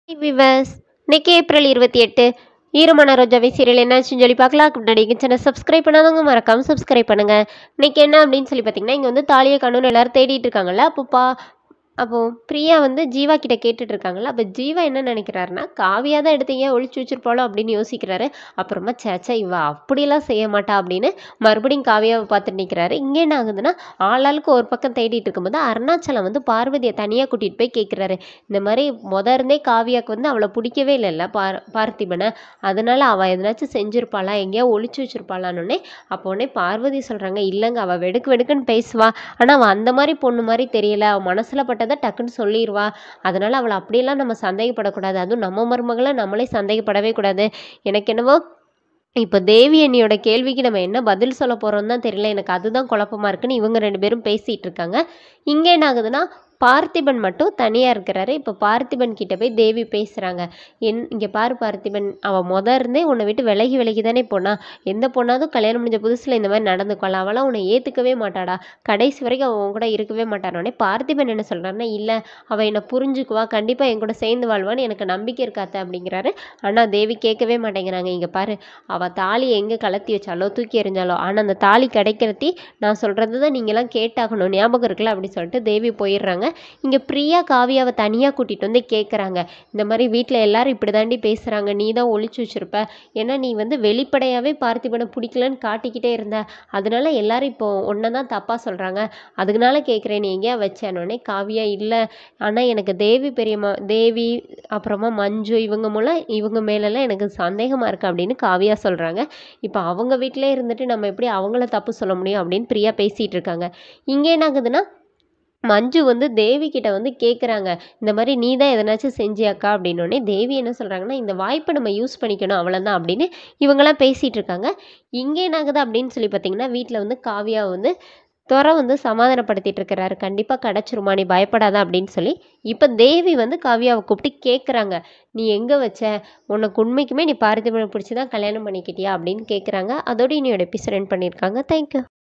viewers இன்னைக்கு April இருபத்தி எட்டு ஈரமான ரோஜாவை சீரியல் என்னாச்சுன்னு சொல்லி பார்க்கலாம் அதுக்கு முன்னாடி கிச்சனை சப்ஸ்கிரைப் பண்ணாதவங்க மறக்காம சப்ஸ்கிரைப் பண்ணுங்க இன்னைக்கு என்ன அப்படின்னு சொல்லி பார்த்தீங்கன்னா இங்கே வந்து தாலியை கண்ணூர் எல்லாரும் தேடிட்டு இருக்காங்கல்ல அப்போ பா அப்போ பிரியா வந்து ஜீவா கிட்ட கேட்டுட்டு இருக்காங்கல்ல அப்போ ஜீவா என்ன நினைக்கிறாருன்னா காவியா தான் எடுத்தீங்க ஒழிச்சு வச்சிருப்பாளோ அப்படின்னு யோசிக்கிறாரு அப்புறமா சேச்சா இவ அப்படியெல்லாம் செய்ய மாட்டா அப்படின்னு மறுபடியும் காவியாவை பார்த்துட்டு நிற்கிறாரு இங்கே என்ன ஆகுதுன்னா ஆளாளுக்கு ஒரு பக்கம் தேடிட்டு இருக்கும்போது அருணாச்சலம் வந்து பார்வதியை தனியாக கூட்டிகிட்டு போய் கேட்குறாரு இந்த மாதிரி முத இருந்தே காவியாவுக்கு வந்து அவளை பிடிக்கவே இல்லைல்ல பார் பார்த்திபனை அதனால அவள் எதனாச்சும் செஞ்சிருப்பாளா எங்கேயோ ஒளிச்சு வச்சிருப்பாளான்னு அப்போ உடனே பார்வதி சொல்கிறாங்க இல்லைங்க அவள் வெடுக்கு வெடுக்குன்னு பேசுவா ஆனால் அவள் அந்த மாதிரி பொண்ணு மாதிரி தெரியல அவள் மனசில் பட்டதை டக்குன்னு சொல்லிடுவா அதனால அவளை அப்படியெல்லாம் நம்ம சந்தேகப்படக்கூடாது அதுவும் நம்ம மருமகளை நம்மளே சந்தேகப்படவே கூடாது எனக்கு என்னவோ இப்போ தேவி அண்ணியோட கேள்விக்கு நம்ம என்ன பதில் சொல்ல போகிறோம் தான் தெரியல எனக்கு அதுதான் குழப்பமா இருக்குன்னு இவங்க ரெண்டு பேரும் பேசிகிட்டு இருக்காங்க இங்கே என்ன ஆகுதுன்னா பார்த்திபன் மட்டும் தனியாக இருக்கிறாரு இப்போ பார்த்திபன் கிட்ட போய் தேவி பேசுகிறாங்க என் இங்கே பாரு பார்த்திபன் அவள் முத இருந்தே உன்னை விட்டு விலகி விலகி தானே போனா எந்த பொண்ணாவது கல்யாணம் முடிஞ்ச புதுசில் இந்த மாதிரி நடந்துக்கொள்ள அவளாம் உன்னை ஏற்றுக்கவே மாட்டாடா கடைசி வரைக்கும் அவன் உன் கூட இருக்கவே மாட்டானோடனே பார்த்திபன் என்ன சொல்கிறாருன்னா இல்லை அவள் என்னை புரிஞ்சுக்குவா கண்டிப்பாக என் கூட சேர்ந்து வாழ்வான்னு எனக்கு நம்பிக்கை இருக்காத்த அப்படிங்கிறாரு ஆனால் தேவி கேட்கவே மாட்டேங்கிறாங்க இங்கே பாரு அவள் தாலி எங்கே கலத்தி வச்சாலோ தூக்கி எறிஞ்சாலோ ஆனால் அந்த தாலி கிடைக்கிறதி நான் சொல்கிறது தான் நீங்களாம் கேட்டாகணும் ஞாபகம் இருக்குல்ல அப்படி சொல்லிட்டு தேவி போயிடுறாங்க இங்கே பிரியா காவியாவை தனியாக கூட்டிகிட்டு வந்து கேட்குறாங்க இந்த மாதிரி வீட்டில் எல்லாரும் இப்படி தாண்டி பேசுகிறாங்க நீ தான் ஒளிச்சு வச்சிருப்ப ஏன்னா நீ வந்து வெளிப்படையாகவே பார்த்திபனை பிடிக்கலன்னு காட்டிக்கிட்டே இருந்த அதனால எல்லாரும் இப்போ ஒன்றை தான் தப்பாக சொல்கிறாங்க அதுக்குனால கேட்குறேன் நீ எங்கேயா வச்சேனோடனே காவியா இல்லை ஆனால் எனக்கு தேவி பெரியம்மா தேவி அப்புறமா மஞ்சு இவங்க மூலம் இவங்க மேலெல்லாம் எனக்கு சந்தேகமாக இருக்குது அப்படின்னு காவியா சொல்கிறாங்க இப்போ அவங்க வீட்டிலே இருந்துட்டு நம்ம எப்படி அவங்கள தப்பு சொல்ல முடியும் அப்படின்னு பிரியா பேசிகிட்டு இருக்காங்க இங்கே என்ன ஆகுதுன்னா மஞ்சு வந்து தேவி கிட்ட வந்து கேட்குறாங்க இந்த மாதிரி நீ தான் எதனாச்சும் செஞ்சியாக்கா அப்படின்னோடனே தேவி என்ன சொல்கிறாங்கன்னா இந்த வாய்ப்பை நம்ம யூஸ் பண்ணிக்கணும் அவ்வளோதான் அப்படின்னு இவங்கெல்லாம் பேசிகிட்டு இருக்காங்க இங்கே என்ன ஆகுது அப்படின்னு சொல்லி பார்த்தீங்கன்னா வீட்டில் வந்து காவியா வந்து துறை வந்து சமாதானப்படுத்திட்டு இருக்கிறாரு கண்டிப்பாக கிடச்சிருமா நீ பயப்படாத அப்படின்னு சொல்லி இப்போ தேவி வந்து காவியாவை கூப்பிட்டு கேட்குறாங்க நீ எங்கே வச்ச உனக்கு உண்மைக்குமே நீ பார்த்திபனை பிடிச்சி தான் கல்யாணம் பண்ணிக்கிட்டியா அப்படின்னு கேட்குறாங்க அதோட இன்னையோட எபிசோட் என் பண்ணியிருக்காங்க தேங்க்யூ